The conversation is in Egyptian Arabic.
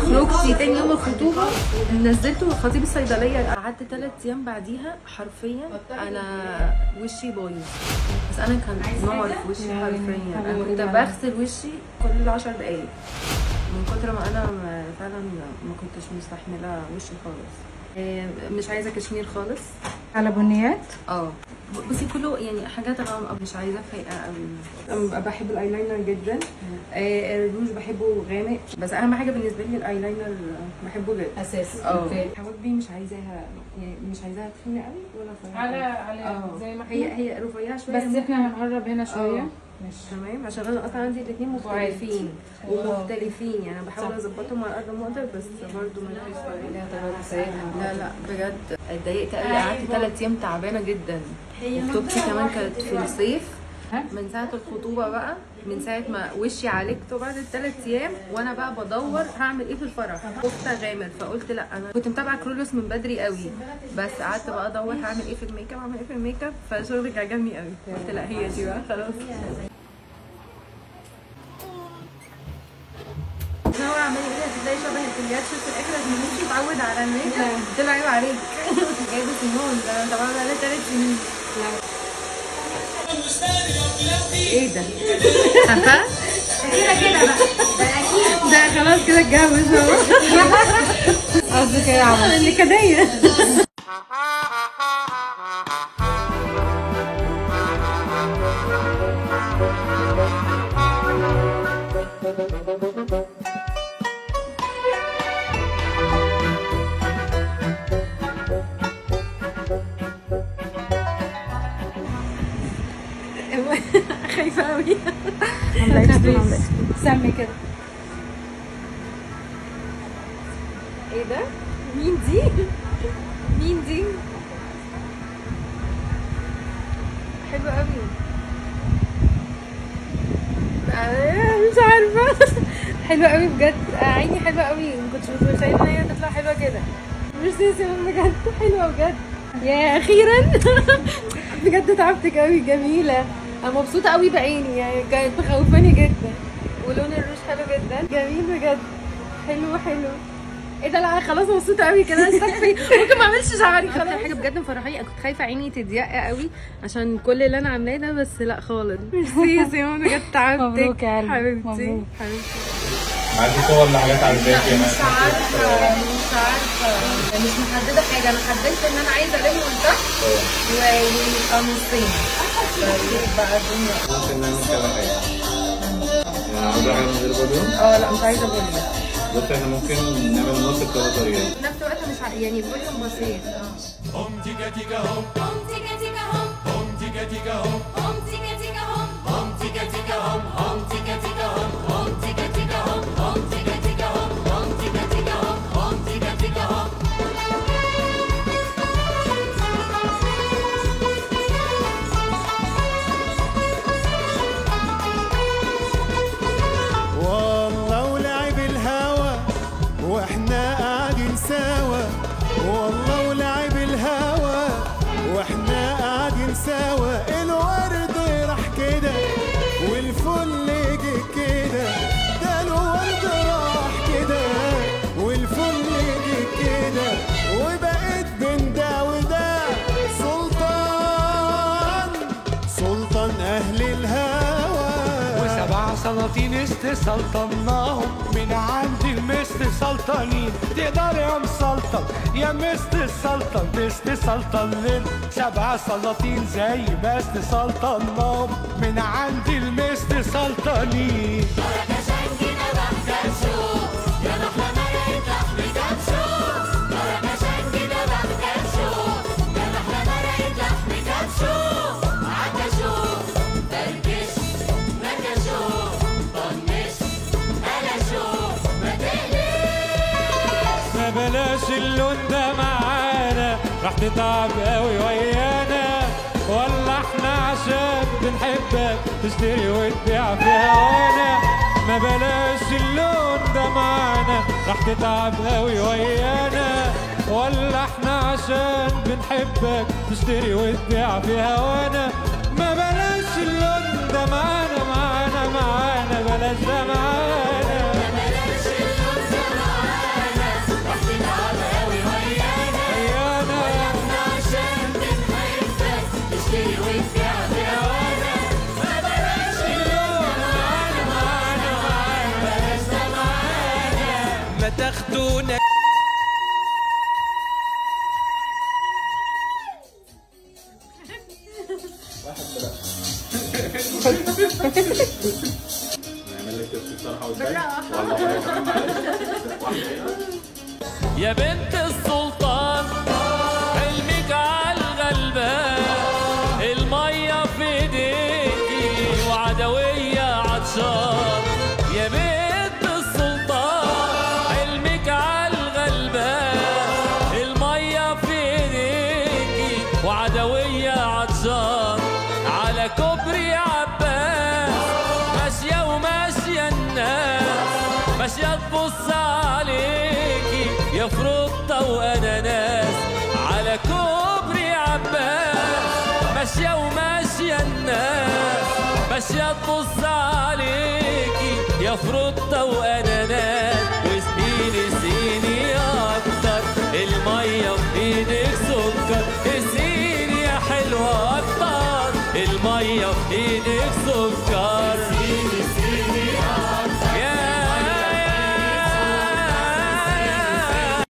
خروجتي تاني يوم الخطوبه نزلته خطيب الصيدليه قعدت ثلاث ايام بعديها حرفيا انا وشي بايظ بس انا كان نار في وشي حرفيا انا كنت بغسل وشي كل 10 دقايق من كتر ما انا م- فعلا ما كنتش مستحمله وشي خالص آه، مش عايزه كشمير خالص على بنيات اه بصي كله يعني حاجات غامقه مش عايزاه فايقه قوي أنا بحب الايلاينر جدا آه، الروج بحبه غامق بس اهم حاجه بالنسبه لي الايلاينر بحبه جدا اساسي اه حواجبي مش عايزاها يعني مش عايزاها تخينه قوي ولا رفيعه على قوي. على اه زي ما هي احنا هي رفيعه شويه بس احنا هنقرب هنا شويه اه. ماشي تمام عشان انا اصلا عندي الاثنين مختلفين اه. ومختلفين يعني بحاول اظبطهم على قد ما اقدر بس برضه ما فيش لا لا بجد اتضايقت قوي قعدت ثلاث ايام تعبانه جدا وخطوبتي كمان كانت في الصيف ها؟ من ساعه الخطوبه بقى من ساعه ما وشي عالجته بعد الثلاث ايام وانا بقى بدور هعمل ايه في الفرح خفت اغامر فقلت لا انا كنت متابعه كرولوس من بدري قوي بس قعدت بقى ادور هعمل ايه في الميك اب هعمل ايه في الميك اب فشغلك عجبني قوي قلت لا هي دي بقى خلاص هو عمال يقول لي هتلاقي شبه الكليات شفت في الاخر هتمشي اتعود على الميك اب قلت له عيب عليك جايبه سنون ده أنا طبعا بقالي ثلاث سنين ايه ده؟ عارفه؟ كده كده بقى ده اكيد ده خلاص كده اتجوز اهو قصدك ايه يا عمر النكديه خايفه قوي سمي كده ايه ده؟ مين دي؟ مين دي؟ حلوة قوي آه، مش عارفة حلوة قوي بجد آه، عيني حلوة قوي ما كنتش متخيلة ان هي تطلع حلوة كده ميرسي سيمون بجد حلوة بجد يا اخيرا بجد تعبتك قوي جميلة انا مبسوطة قوي بعيني يعني كانت مخوفاني جدا ولون الروج حلو جدا جميل بجد حلو حلو ايه ده لا خلاص مبسوطه قوي كده استكفي ممكن ما اعملش شعري خلاص حاجه بجد مفرحاني انا كنت خايفه عيني تضيق قوي عشان كل اللي انا عاملاه ده بس لا خالص ميرسي يا سيمون بجد تعبتك مبروك يا قلبي، حبيبتي مبروك. حبيبتي عندي صور لحاجات عجباكي مش عارفه مش عارفه مش محدده حاجه انا حددت ان انا عايزه الم من تحت وقميصين فدي بقى الدنيا ممكن نعمل كذا حاجة يعني عاوزة حاجة من غير بالون اه لا مش عايزه بولي بص احنا ممكن نعمل نص بكذا طريقة في نفس الوقت مش ع- يعني فوليوم بسيط اه Home tika tika home. Home tika tika home. Home tika tika home. Home tika tika home. Home tika tika home. Home tika tika home. Home tika tika home. Home tika tika home. Home tika tika home. Home tika tika home. والله ولعب الهوى واحنا قاعدين سوا والله ولعب الهوى واحنا قاعدين سوا الورد راح كده والفل جه كده ده الورد راح كده والفل جه كده وبقيت بين ده وده سلطان سلطان اهل الهوى وسبع سلاطين استسلطناهم من عند المست سلطانين تقدر يا مسلطن يا مست السلطن تستسلطن لنا سبع سلاطين زي ما استسلطناهم من عند المست سلطانين ما بلاش اللون ده معانا راح تتعب قوي ويانا ولا احنا عشان بنحبك تشتري وتبيع في هوانا ما بلاش اللون ده معانا راح تتعب قوي ويانا ولا احنا عشان بنحبك تشتري وتبيع في هوانا ما بلاش اللون ده معانا معانا معانا بلاش ده معانا ما تاخدونا نعمل لك الصراحه قدام يا بنت السلطان حلمك عالغلبان المية في ايديكي وعدوية عطشان يا بنت السلطان حلمك عالغلبان المية في ايديكي وعدوية عطشان على كوبري عباس ماشية وماشية الناس ماشية تبص عليكي يا فروتة وأناناس على كوبري عباس ماشية وماشية الناس ماشية تبص عليكي يا فروتة وأناناس واسقيني سيني أكتر المية في إيدك سكر اسقيني يا حلوة أكتر المية في إيدك سكر